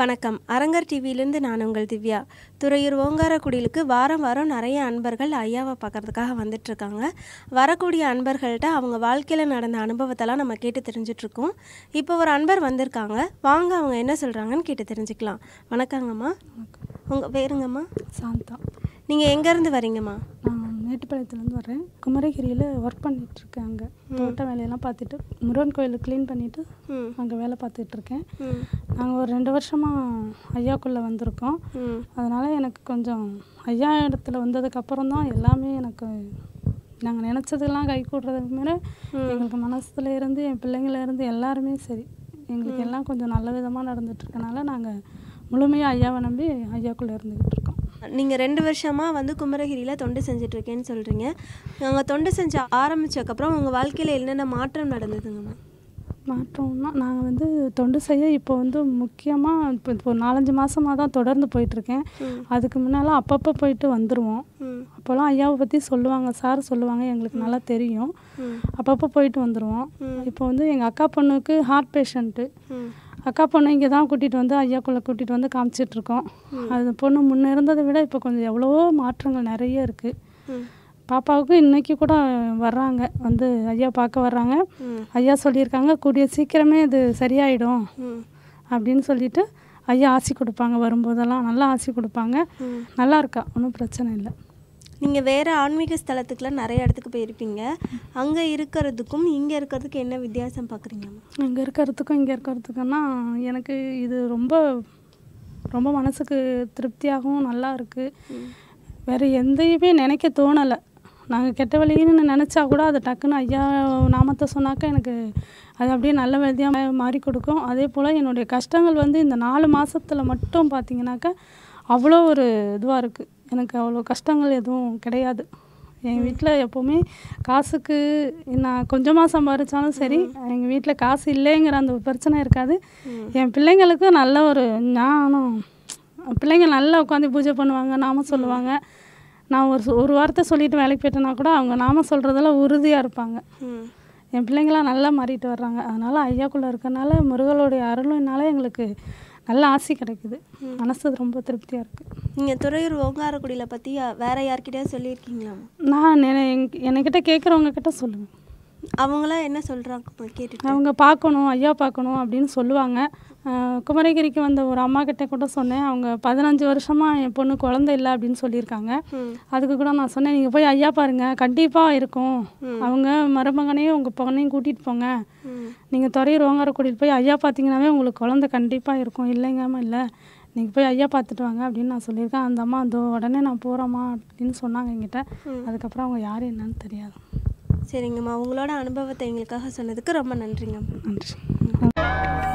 வணக்கம் அரங்கர் டிவியிலேருந்து நான் உங்கள் திவ்யா துறையூர் ஓங்காரக்குடிலுக்கு வாரம் வாரம் நிறைய அன்பர்கள் ஐயாவை பார்க்கறதுக்காக வந்துட்டுருக்காங்க வரக்கூடிய அன்பர்கள்ட்ட அவங்க வாழ்க்கையில் நடந்த அனுபவத்தெல்லாம் நம்ம கேட்டு தெரிஞ்சிட்ருக்கோம் இப்போ ஒரு அன்பர் வந்திருக்காங்க வாங்க அவங்க என்ன சொல்கிறாங்கன்னு கேட்டு தெரிஞ்சுக்கலாம் வணக்கங்கம்மா உங்கள் பேருங்கம்மா சாந்தா நீங்கள் எங்கேருந்து வரீங்கம்மா நான் மேட்டுப்பாளையத்துலேருந்து வரேன் குமரகிரியில் ஒர்க் பண்ணிகிட்ருக்கேன் அங்கே தோட்ட வேலையெல்லாம் பார்த்துட்டு முருகன் கோயில் க்ளீன் பண்ணிவிட்டு ம் அங்கே வேலை பார்த்துட்ருக்கேன் ம் நாங்கள் ஒரு ரெண்டு வருஷமாக ஐயாக்குள்ளே வந்திருக்கோம் ம் அதனால் எனக்கு கொஞ்சம் ஐயா இடத்துல வந்ததுக்கப்புறம் தான் எல்லாமே எனக்கு நாங்கள் நினச்சதெல்லாம் கை கூடுறதுக்கு மேலே எங்களுக்கு மனசுல இருந்து என் பிள்ளைங்கள இருந்து எல்லாருமே சரி எங்களுக்கு எல்லாம் கொஞ்சம் நல்ல விதமாக நடந்துட்டுருக்கனால நாங்கள் முழுமையாக ஐயாவை நம்பி ஐயாக்குள்ளே இருந்துக்கிட்டு இருக்கோம் நீங்கள் ரெண்டு வருஷமாக வந்து குமரகிரியில் தொண்டு செஞ்சிட்ருக்கேன்னு சொல்கிறீங்க அங்கே தொண்டு செஞ்ச ஆரம்பிச்சதுக்கப்புறம் உங்கள் வாழ்க்கையில் என்னென்ன மாற்றம் நடந்ததுங்கம்மா மாற்றம்னா நாங்கள் வந்து தொண்டு செய்ய இப்போ வந்து முக்கியமாக இப்போ இப்போ ஒரு நாலஞ்சு மாதமாக தான் தொடர்ந்து போயிட்டுருக்கேன் ம். அதுக்கு முன்னால் அப்பப்போ போயிட்டு வந்துடுவோம் ம் அப்போல்லாம் ஐயாவை பற்றி சொல்லுவாங்க சார் சொல்லுவாங்க எங்களுக்கு நல்லா தெரியும் ம் அப்பப்போ போயிட்டு வந்துடுவோம் இப்போ வந்து எங்கள் அக்கா பொண்ணுக்கு ஹார்ட் பேஷண்ட்டு ம் அக்கா பொண்ணு இங்கே தான் கூட்டிகிட்டு வந்து ஐயாக்குள்ளே கூட்டிகிட்டு வந்து காமிச்சிட்ருக்கோம் அது பொண்ணு முன்னே இருந்ததை விட இப்போ கொஞ்சம் எவ்வளவோ மாற்றங்கள் நிறைய இருக்குது ம் பாப்பாவுக்கு இன்னைக்கு கூட வர்றாங்க வந்து ஐயா பார்க்க வர்றாங்க ம். ஐயா சொல்லியிருக்காங்க கூடிய சீக்கிரமே இது சரியாயிடும் ம் அப்படின்னு சொல்லிட்டு ஐயா ஆசி கொடுப்பாங்க வரும்போதெல்லாம் நல்லா ஆசி கொடுப்பாங்க ம். நல்லா இருக்கா ஒன்றும் பிரச்சனை இல்லை நீங்கள் வேறு ஆன்மீக ஸ்தலத்துக்குலாம் நிறைய இடத்துக்கு போயிருப்பீங்க அங்கே இருக்கிறதுக்கும் இங்கே இருக்கிறதுக்கு என்ன வித்தியாசம் பார்க்குறீங்கம்மா அங்கே இருக்கிறதுக்கும் இங்கே இருக்கிறதுக்குன்னா எனக்கு இது ரொம்ப ரொம்ப மனசுக்கு திருப்தியாகவும் நல்லா இருக்குது வேறு எந்தையுமே நினைக்க தோணலை நாங்கள் கெட்ட வழின்னு நினச்சா கூட அது டக்குன்னு ஐயா நாமத்தை சொன்னாக்கா எனக்கு அது அப்படியே நல்ல வழியாக மாறி கொடுக்கும் அதே போல் என்னுடைய கஷ்டங்கள் வந்து இந்த நாலு மாதத்தில் மட்டும் பார்த்தீங்கன்னாக்கா அவ்வளோ ஒரு இதுவாக இருக்குது எனக்கு அவ்வளோ கஷ்டங்கள் எதுவும் கிடையாது எங்கள் வீட்டில் எப்போவுமே காசுக்கு நான் கொஞ்சமாக சம்பாதிச்சாலும் சரி எங்கள் வீட்டில் காசு இல்லைங்கிற அந்த ஒரு பிரச்சனை இருக்காது என் பிள்ளைங்களுக்கு நல்ல ஒரு ஞானம் பிள்ளைங்க நல்லா உட்காந்து பூஜை பண்ணுவாங்க நாம சொல்லுவாங்க நான் ஒரு சொ- ஒரு வார்த்தை சொல்லிட்டு வேலைக்கு போயிட்டேன்னா கூட அவங்க நாம சொல்கிறதுல உறுதியாக இருப்பாங்க ம் என் பிள்ளைங்களாம் நல்லா மாறிட்டு வர்றாங்க அதனால் ஐயாக்குள்ளே இருக்கறனால முருகனுடைய அருளினால எங்களுக்கு நல்ல ஆசி கிடைக்குது மனசு ரொம்ப திருப்தியாக இருக்குது நீங்கள் துறையூர் ஓங்காரக்குடியில் பற்றி வேறு யார்கிட்டயாவது சொல்லியிருக்கீங்களாம்மா நான் என- எங்க- என்கிட்ட கேட்குறவங்க கிட்ட சொல்லுவேன் அவங்களாம் என்ன சொல்கிறாங்க கேட்டுட்டு அவங்க பார்க்கணும் ஐயா பார்க்கணும் அப்படின்னு சொல்லுவாங்க அஹ் குமரகிரிக்கு வந்த ஒரு அம்மா கிட்ட கூட சொன்னேன் அவங்க பதினஞ்சு வருஷமாக என் பொண்ணு குழந்தை இல்லை அப்படின்னு சொல்லியிருக்காங்க ம் அதுக்கு கூட நான் சொன்னேன் நீங்கள் போய் ஐயா பாருங்க கண்டிப்பாக இருக்கும் அவங்க மருமகனையும் உங்கள் பொண்ணையும் கூட்டிகிட்டு போங்க ம் நீங்கள் துறையூர் ஓங்கார கூட்டிகிட்டு போய் ஐயா பார்த்தீங்கன்னாவே உங்களுக்கு குழந்தை கண்டிப்பாக இருக்கும் இல்லைங்காம இல்லை நீங்கள் போய் ஐயா பார்த்துட்டு வாங்க அப்படின்னு நான் சொல்லியிருக்கேன் அந்த அம்மா அதோ உடனே நான் போகிறேம்மா அப்படின்னு சொன்னாங்க என்கிட்ட அதுக்கப்புறம் அவங்க யார் என்னன்னு தெரியாது சரிங்கம்மா உங்களோட அனுபவத்தை எங்களுக்காக சொன்னதுக்கு ரொம்ப நன்றிங்கம்மா நன்றி